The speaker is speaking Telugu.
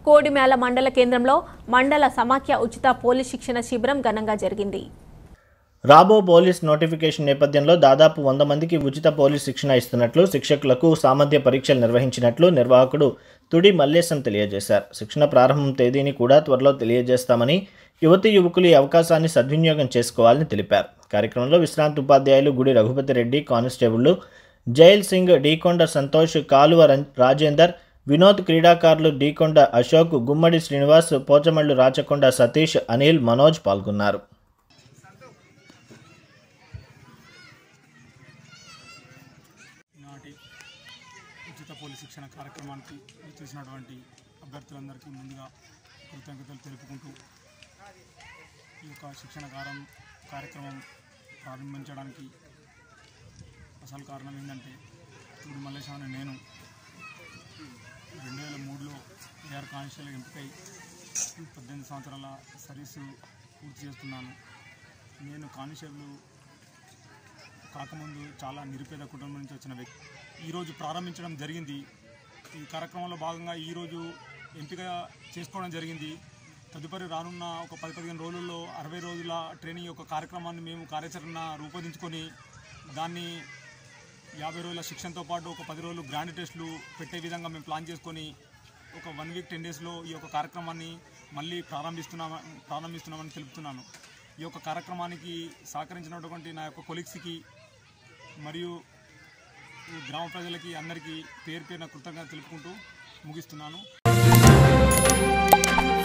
కోడిమేళ మండల కేంద్రంలో మండల సమాఖ్య ఉచిత పోలీస్ శిక్షణ శిబిరం ఘనంగా జరిగింది రాబో పోలీస్ నోటిఫికేషన్ నేపథ్యంలో దాదాపు వంద మందికి ఉచిత పోలీస్ శిక్షణ ఇస్తున్నట్లు శిక్షకులకు సామర్థ్య పరీక్షలు నిర్వహించినట్లు నిర్వాహకుడు తుడి మల్లేశం తెలియజేశారు శిక్షణ ప్రారంభం తేదీని కూడా త్వరలో తెలియజేస్తామని యువతి యువకులు ఈ అవకాశాన్ని సద్వినియోగం చేసుకోవాలని తెలిపారు కార్యక్రమంలో విశ్రాంతి ఉపాధ్యాయులు గుడి రఘుపతి రెడ్డి కానిస్టేబుళ్లు జైల్ సింగ్ డీకొండ సంతోష్ కాలువ రం- రాజేందర్ వినోద్ క్రీడాకారులు డీకొండ అశోక్ గుమ్మడి శ్రీనివాస్ పోచమల్లు రాచకొండ సతీష్ అనిల్ మనోజ్ పాల్గొన్నారు ఈనాటి ఉచిత పోలీస్ శిక్షణ కార్యక్రమానికి చేసినటువంటి అభ్యర్థులందరికీ ముందుగా కృతజ్ఞతలు తెలుపుకుంటూ ఈ యొక్క శిక్షణ కారం కార్యక్రమం ప్రారంభించడానికి అసలు కారణం ఏంటంటే తూడి మల్లేశం అనే నేను రెండు వేల మూడులో ఏఆర్ కానిస్టేబుల్ ఎంపికై పద్దెనిమిది సంవత్సరాల సర్వీసు పూర్తి చేస్తున్నాను నేను కానిస్టేబుల్ కాకముందు చాలా నిరుపేద కుటుంబం నుంచి వచ్చిన వ్యక్తి ఈరోజు ప్రారంభించడం జరిగింది ఈ కార్యక్రమంలో భాగంగా ఈరోజు ఎంపిక చేసుకోవడం జరిగింది తదుపరి రానున్న ఒక పది పదిహేను రోజుల్లో అరవై రోజుల ట్రైనింగ్ యొక్క కార్యక్రమాన్ని మేము కార్యాచరణ రూపొందించుకొని దాన్ని యాభై రోజుల శిక్షణతో పాటు ఒక పది రోజులు గ్రాండ్ టెస్టులు పెట్టే విధంగా మేము ప్లాన్ చేసుకొని ఒక వన్ వీక్ టెన్ డేస్లో ఈ యొక్క కార్యక్రమాన్ని మళ్ళీ ప్రారంభిస్తున్నామ ప్రారంభిస్తున్నామని తెలుపుతున్నాను ఈ యొక్క కార్యక్రమానికి సహకరించినటువంటి నా యొక్క కొలీగ్స్కి మరియు ఈ గ్రామ ప్రజలకి అందరికీ పేరు పేరున కృతజ్ఞత తెలుపుకుంటూ ముగిస్తున్నాను